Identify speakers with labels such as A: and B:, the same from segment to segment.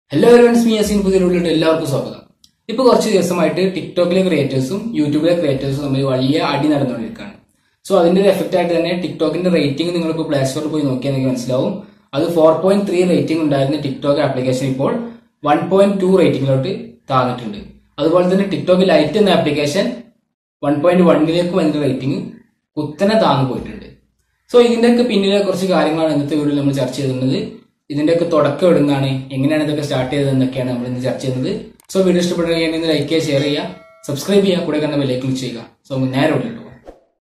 A: hello എവരിവൺസ് me Aseen പുതിയ എല്ലാവർക്കും സ്വാഗതം ഇപ്പൊ കുറച്ച് ദിവസമായിട്ട് ടിക്ടോക്കിലെ ക്രിയേറ്റേഴ്സും യൂട്യൂബിലെ ക്രിയേറ്റേഴ്സും തമ്മിൽ വലിയ അടി നടന്നുകൊണ്ടിരിക്കുകയാണ് സോ അതിന്റെ ഒരു എഫക്റ്റ് ആയിട്ട് തന്നെ ടിക്ടോക്കിന്റെ റേറ്റിംഗ് നിങ്ങൾക്ക് പ്ലേ സ്റ്റോറിൽ പോയി നോക്കിയാൽ നിങ്ങൾക്ക് മനസ്സിലാവും അത് ഫോർ പോയിന്റ് ത്രീ റേറ്റിംഗ് ഉണ്ടായിരുന്ന ടിക്ടോക്ക് ആപ്ലിക്കേഷൻ ഇപ്പോൾ വൺ പോയിന്റ് ടു റേറ്റിംഗിലോട്ട് താന്നിട്ടുണ്ട് അതുപോലെ തന്നെ ടിക്ടോക്ക് ലൈറ്റ് എന്ന ആപ്ലിക്കേഷൻ വൺ പോയിന്റ് വണ്ണിലേക്കും അതിന്റെ റേറ്റിംഗ് കുത്തനെ താന്നു പോയിട്ടുണ്ട് സോ ഇതിന്റെയൊക്കെ പിന്നിലെ കുറച്ച് കാര്യങ്ങളാണ് ഇന്നത്തെ വീഡിയോയിൽ നമ്മൾ ചർച്ച ചെയ്തിരുന്നത് ഇതിന്റെയൊക്കെ തുടക്കം എവിടുന്നാണ് എങ്ങനെയാണ് ഇതൊക്കെ സ്റ്റാർട്ട് ചെയ്തത് എന്നൊക്കെയാണ് നമ്മൾ ഇന്ന് ചർച്ച ചെയ്യുന്നത് സോ വീഡിയോ ഇഷ്ടപ്പെടുകയാണെങ്കിൽ ഇന്ന് ലൈക്ക് ചെയ്യുക ഷെയർ ചെയ്യുക സബ്സ്ക്രൈബ് ചെയ്യുക കൂടെ കണ്ട ബെല്ലേക്ക് ക്ലിക്ക് ചെയ്യുക സോ നമുക്ക് നേരെ ഉള്ളിട്ട് പോകാം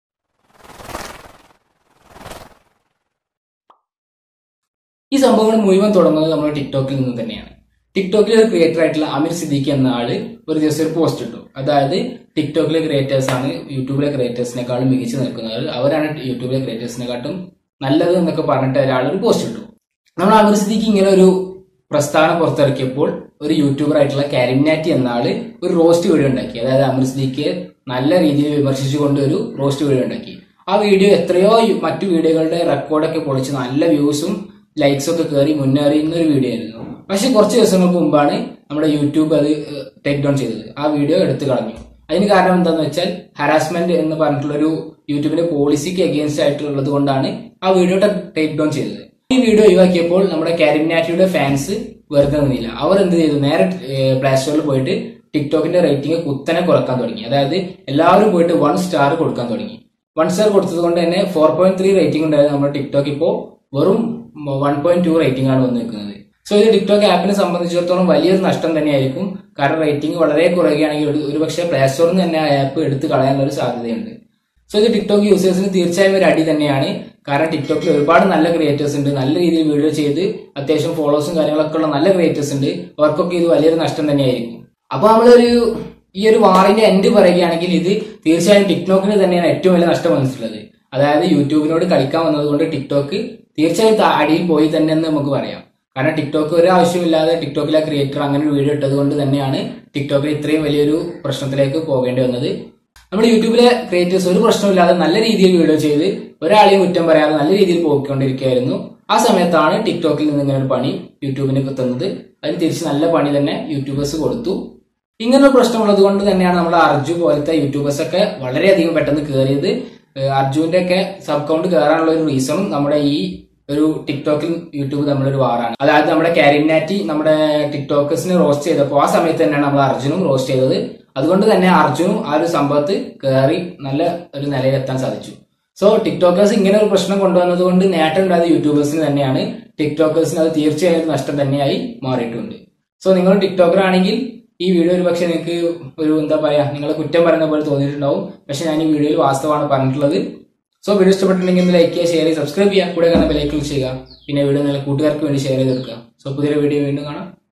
A: ഈ സംഭവങ്ങൾ മുഴുവൻ തുടങ്ങുന്നത് നമ്മുടെ ടിക്ടോക്കിൽ നിന്ന് തന്നെയാണ് ടിക്ടോക്കിലെ ഒരു ക്രിയേറ്റർ ആയിട്ടുള്ള അമീർ സിദ്ദീഖ് എന്ന ആള് ഒരു ദിവസം ഒരു പോസ്റ്റ് ഇട്ടു അതായത് ടിക്ടോക്കിലെ ക്രിയേറ്റേഴ്സ് ആണ് യൂട്യൂബിലെ ക്രിയേറ്റേഴ്സിനെക്കാളും മികച്ചു നിൽക്കുന്നത് അവരാണ് യൂട്യൂബിലെ ക്രിയേറ്റേഴ്സിനെക്കാട്ടും നല്ലത് എന്നൊക്കെ പറഞ്ഞിട്ട് ഒരാൾ ഒരു പോസ്റ്റ് ഇട്ടു നമ്മൾ അമീർ സിദ്ദീഖ് ഇങ്ങനെ ഒരു പ്രസ്താവന പുറത്തിറക്കിയപ്പോൾ ഒരു യൂട്യൂബർ ആയിട്ടുള്ള കാരിംനാറ്റി എന്ന ആള് ഒരു റോസ്റ്റ് വീഡിയോ ഉണ്ടാക്കി അതായത് അമീർ സിദ്ദീഖിയെ നല്ല രീതിയിൽ വിമർശിച്ചുകൊണ്ട് ഒരു റോസ്റ്റ് വീഡിയോ ഉണ്ടാക്കി ആ വീഡിയോ എത്രയോ യു- മറ്റു വീഡിയോകളുടെ റെക്കോർഡൊക്കെ പൊളിച്ച് നല്ല വ്യൂസും ലൈക്സും ഒക്കെ കയറി മുന്നേറിയുന്ന ഒരു വീഡിയോ ആയിരുന്നു പക്ഷെ കുറച്ച് ദിവസങ്ങൾക്ക് മുമ്പാണ് നമ്മുടെ യൂട്യൂബ് അത് ടേക്ക് ഡൗൺ ചെയ്തത് ആ വീഡിയോ എടുത്തു കളഞ്ഞു അതിന് കാരണം എന്താന്ന് വെച്ചാൽ ഹറാസ്മെന്റ് എന്ന് പറഞ്ഞിട്ടുള്ള ഒരു യൂട്യൂബിന്റെ പോളിസിക്ക് അഗേൻസ്റ്റ് ആയിട്ടുള്ളത് കൊണ്ടാണ് ആ വീഡിയോ ടേക്ക് ഡൗൺ ചെയ്തത് ഈ വീഡിയോ ഒഴിവാക്കിയപ്പോൾ നമ്മുടെ കാരിംനാറ്റിയുടെ ഫാൻസ് വെറുതെ നിന്നില്ല അവർ എന്ത് ചെയ്തു നേരെ പ്ലേ സ്റ്റോറിൽ പോയിട്ട് ടിക്ടോക്കിന്റെ റേറ്റിംഗ് കുത്തനെ കുറക്കാൻ തുടങ്ങി അതായത് എല്ലാവരും പോയിട്ട് വൺ സ്റ്റാർ കൊടുക്കാൻ തുടങ്ങി വൺ സ്റ്റാർ കൊടുത്തത് കൊണ്ട് തന്നെ ഫോർ പോയിന്റ് ത്രീ റേറ്റിംഗ് ഉണ്ടായിരുന്നു നമ്മുടെ ടിക്ടോക്ക് ഇപ്പോൾ വെറും വൺ പോയിന്റ് ടു റേറ്റിംഗ് ആണ് വന്ന് നിൽക്കുന്നത് സോ ഇത് ടിക്ടോക്ക് ആപ്പിനെ സംബന്ധിച്ചിടത്തോളം വലിയൊരു നഷ്ടം തന്നെയായിരിക്കും കാരണം റേറ്റിംഗ് വളരെ കുറയുകയാണെങ്കിൽ ഒരു- ഒരുപക്ഷെ പ്ലേ സ്റ്റോറിൽ നിന്ന് തന്നെ ആ ആപ്പ് എടുത്ത് കളയാനുള്ള ഒരു സാധ്യതയുണ്ട് സോ ഇത് ടിക്ടോക്ക് യൂസേഴ്സിന് തീർച്ചയായും ഒരു അടി തന്നെയാണ് കാരണം ടിക്ടോക്കിൽ ഒരുപാട് നല്ല ക്രിയേറ്റേഴ്സ് ഉണ്ട് നല്ല രീതിയിൽ വീഡിയോ ചെയ്ത് അത്യാവശ്യം ഫോളോസും കാര്യങ്ങളൊക്കെ ഉള്ള നല്ല ക്രിയേറ്റേഴ്സ് ഉണ്ട് അവർക്കൊക്കെ ഇത് വലിയൊരു നഷ്ടം തന്നെയായിരിക്കും അപ്പൊ നമ്മളൊരു ഈ ഒരു വാറിന്റെ എൻഡ് പറയുകയാണെങ്കിൽ ഇത് തീർച്ചയായും ടിക്ടോക്കിന് തന്നെയാണ് ഏറ്റവും വലിയ നഷ്ടം വന്നിട്ടുള്ളത് അതായത് യൂട്യൂബിനോട് കളിക്കാൻ വന്നതുകൊണ്ട് ടിക്ടോക്ക് തീർച്ചയായും ത- അടിയിൽ പോയി തന്നെ എന്ന് നമുക്ക് പറയാം കാരണം ടിക്ടോക്ക് ഒരു ആവശ്യമില്ലാതെ ടിക്ടോക്കിലെ ക്രിയേറ്റർ അങ്ങനെ ഒരു വീഡിയോ ഇട്ടത് കൊണ്ട് തന്നെയാണ് ടിക്ടോക്കിൽ ഇത്രയും വലിയൊരു പ്രശ്നത്തിലേക്ക് പോകേണ്ടി വന്നത് നമ്മുടെ യൂട്യൂബിലെ ക്രിയേറ്റേഴ്സ് ഒരു പ്രശ്നമില്ലാതെ നല്ല രീതിയിൽ വീഡിയോ ചെയ്ത് ഒരാളെയും കുറ്റം പറയാതെ നല്ല രീതിയിൽ പോയിക്കൊണ്ടിരിക്കുകയായിരുന്നു ആ സമയത്താണ് ടിക്ടോക്കിൽ നിന്ന് ഇങ്ങനെ ഒരു പണി യൂട്യൂബിന് തന്നത് അതിന് തിരിച്ച് നല്ല പണി തന്നെ യൂട്യൂബേഴ്സ് കൊടുത്തു ഇങ്ങനൊരു പ്രശ്നമുള്ളത് കൊണ്ട് തന്നെയാണ് നമ്മുടെ അർജു പോലത്തെ യൂട്യൂബേഴ്സ് ഒക്കെ വളരെയധികം പെട്ടെന്ന് കയറിയത് ഏഹ് അർജുവിന്റെ ഒക്കെ സബ് കൗണ്ട് കയറാനുള്ള ഒരു റീസണും നമ്മുടെ ഈ ഒരു ടിക്ടോക്കിൽ യൂട്യൂബ് തമ്മിലൊരു വാറാണ് അതായത് നമ്മുടെ കാരിനാറ്റി നമ്മുടെ ടിക്ടോക്കേഴ്സിനെ റോസ്റ്റ് ചെയ്തപ്പോൾ ആ സമയത്ത് തന്നെയാണ് നമ്മൾ അർജുനും റോസ്റ്റ് ചെയ്തത് അതുകൊണ്ട് തന്നെ അർജുനും ആ ഒരു സംഭവത്ത് കയറി നല്ല ഒരു നിലയിലെത്താൻ സാധിച്ചു സോ ടിക്ടോക്കേഴ്സ് ഇങ്ങനെ ഒരു പ്രശ്നം കൊണ്ടുവന്നത് കൊണ്ട് നേട്ടം ഉണ്ടായത് യൂട്യൂബേഴ്സിന് തന്നെയാണ് ടിക്ടോക്കേഴ്സിന് അത് തീർച്ചയായും ഒരു നഷ്ടം തന്നെയായി മാറിയിട്ടുണ്ട് സോ നിങ്ങൾ ടിക്ടോക്കർ ആണെങ്കിൽ ഈ വീഡിയോ ഒരു പക്ഷേ നിങ്ങൾക്ക് ഒരു എന്താ പറയാ നിങ്ങൾ കുറ്റം പറയുന്ന പോലെ തോന്നിയിട്ടുണ്ടാവും പക്ഷെ ഞാൻ ഈ വീഡിയോയിൽ വാസ്തവമാണ് പറഞ്ഞിട്ടുള്ളത് സോ വീഡിയോ ഇഷ്ടപ്പെട്ടിട്ടുണ്ടെങ്കിൽ ഒന്ന് ലൈക്ക് ചെയ്യുക ഷെയർ ചെയ്യുക സബ്സ്ക്രൈബ് ചെയ്യുക കൂടെ കാണാൻ ബെലൈക്ക് ക്ലിക്ക് ചെയ്യുക പിന്നെ വീഡിയോ നിങ്ങൾ കൂട്ടുകാർക്ക് വേണ്ടി ഷെയർ ചെയ്ത് കൊടുക്കുക സോ പുതിയൊരു വീഡിയോ വീണ്ടും കാണാം